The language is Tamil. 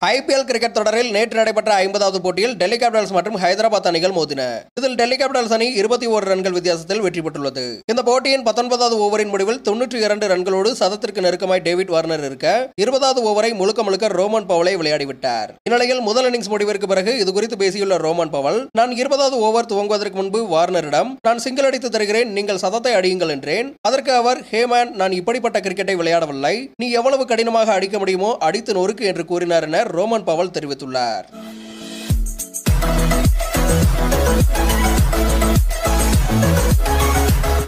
ஐபிஎல் கிரிக்கெட் தொடரில் நேற்று நடைபெற்ற ஐம்பதாவது போட்டியில் டெல்லி கேபிட்டல்ஸ் மற்றும் ஹைதராபாத் அணிகள் மோதின இதில் டெல்லி கேபிட்டல்ஸ் அணி இருபத்தி ஓரு ரன்கள் வித்தியாசத்தில் வெற்றி பெற்றுள்ளது இந்த போட்டியின் பத்தொன்பதாவது ஓவரின் முடிவில் தொன்னூற்றி இரண்டு ரன்களோடு சதத்திற்கு நெருக்கமாய் டேவிட் வார்னர் இருக்க இருபதாவது ஓவரை முழுக்க முழுக்க ரோமன் பவலை விளையாடிவிட்டார் இந்நிலையில் முதல் இன்னிங்ஸ் முடிவிற்கு பிறகு இது குறித்து பேசியுள்ள ரோமன் பவல் நான் இருபதாவது ஓவர் துவங்குவதற்கு முன்பு வார்னரிடம் நான் சிங்கிள் அடித்து தருகிறேன் நீங்கள் சதத்தை அடியுங்கள் என்றேன் அதற்கு அவர் ஹேமேன் நான் இப்படிப்பட்ட கிரிக்கெட்டை விளையாடவில்லை நீ எவ்வளவு கடினமாக அடிக்க முடியுமோ அடித்து நொறுக்கு என்று கூறினார் என ரோமன் பவல் தெரிவித்துள்ளார்